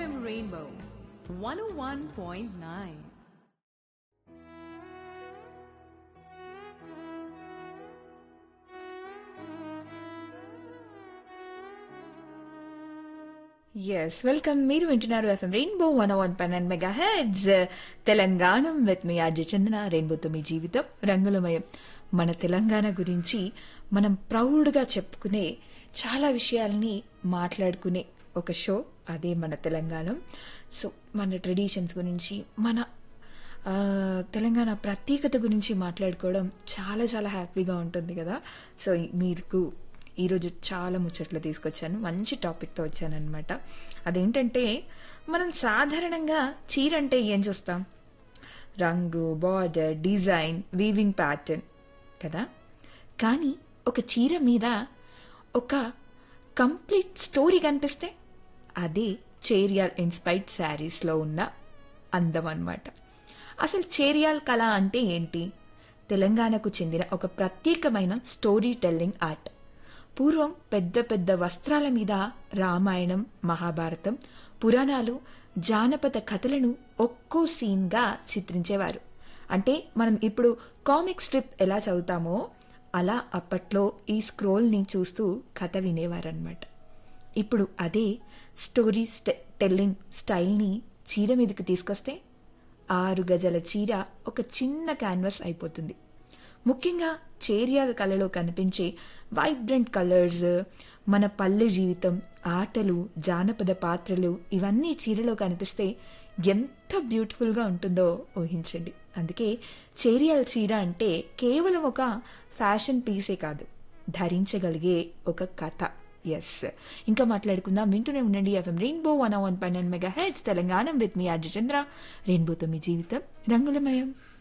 FM Rainbow 101.9. Yes welcome మీరు వింటున్నారు FM rainbow one one పన్నెండు మెగా హెడ్స్ తెలంగాణ విత్ మీ అజయ్ చందన రెయిన్బోతో మీ జీవితం రంగులమయం మన తెలంగాణ గురించి మనం ప్రౌడ్గా చెప్పుకునే చాలా విషయాల్ని మాట్లాడుకునే ఒక షో అదే మన తెలంగాణ సో మన ట్రెడిషన్స్ గురించి మన ఆ, తెలంగాణ ప్రత్యేకత గురించి మాట్లాడుకోవడం చాలా చాలా హ్యాపీగా ఉంటుంది కదా సో మీకు ఈరోజు చాలా ముచ్చట్లు తీసుకొచ్చాను మంచి టాపిక్తో వచ్చానమాట అదేంటంటే మనం సాధారణంగా చీర అంటే ఏం చూస్తాం రంగు బార్డర్ డిజైన్ వీవింగ్ ప్యాటర్న్ కదా కానీ ఒక చీర మీద ఒక కంప్లీట్ స్టోరీ కనిపిస్తే అదే చేరియాల్ ఇన్స్పైర్డ్ శారీస్లో ఉన్న అందం అన్నమాట అసలు చేరియాల్ కళ అంటే ఏంటి తెలంగాణకు చెందిన ఒక ప్రత్యేకమైన స్టోరీ టెల్లింగ్ ఆర్ట్ పూర్వం పెద్ద పెద్ద వస్త్రాల మీద రామాయణం మహాభారతం పురాణాలు జానపద కథలను ఒక్కో సీన్గా చిత్రించేవారు అంటే మనం ఇప్పుడు కామిక్ స్ట్రిప్ ఎలా చదువుతామో అలా అప్పట్లో ఈ స్క్రోల్ని చూస్తూ కథ వినేవారనమాట ఇప్పుడు అదే స్టోరీ స్టె- టెల్లింగ్ స్టైల్ని చీర మీదకి తీసుకొస్తే ఆరు గజల చీర ఒక చిన్న క్యాన్వాస్ అయిపోతుంది ముఖ్యంగా చేరియాల కళలో కనిపించే వైబ్రెంట్ కలర్స్ మన పల్లె జీవితం ఆటలు జానపద పాత్రలు ఇవన్నీ చీరలో కనిపిస్తే ఎంత బ్యూటిఫుల్గా ఉంటుందో ఊహించండి అందుకే చేరియాల చీర అంటే కేవలం ఒక ఫ్యాషన్ పీసే కాదు ధరించగలిగే ఒక కథ ఎస్ ఇంకా మాట్లాడుకుందాం వింటూనే ఉండండి ఎఫ్ఎం రెయిన్బో వన్ వన్ పన్నెండు మెగా హెడ్స్ తెలంగాణ విత్ మీ అర్జు చంద్ర రెయిన్బోతో మీ జీవితం రంగులమయం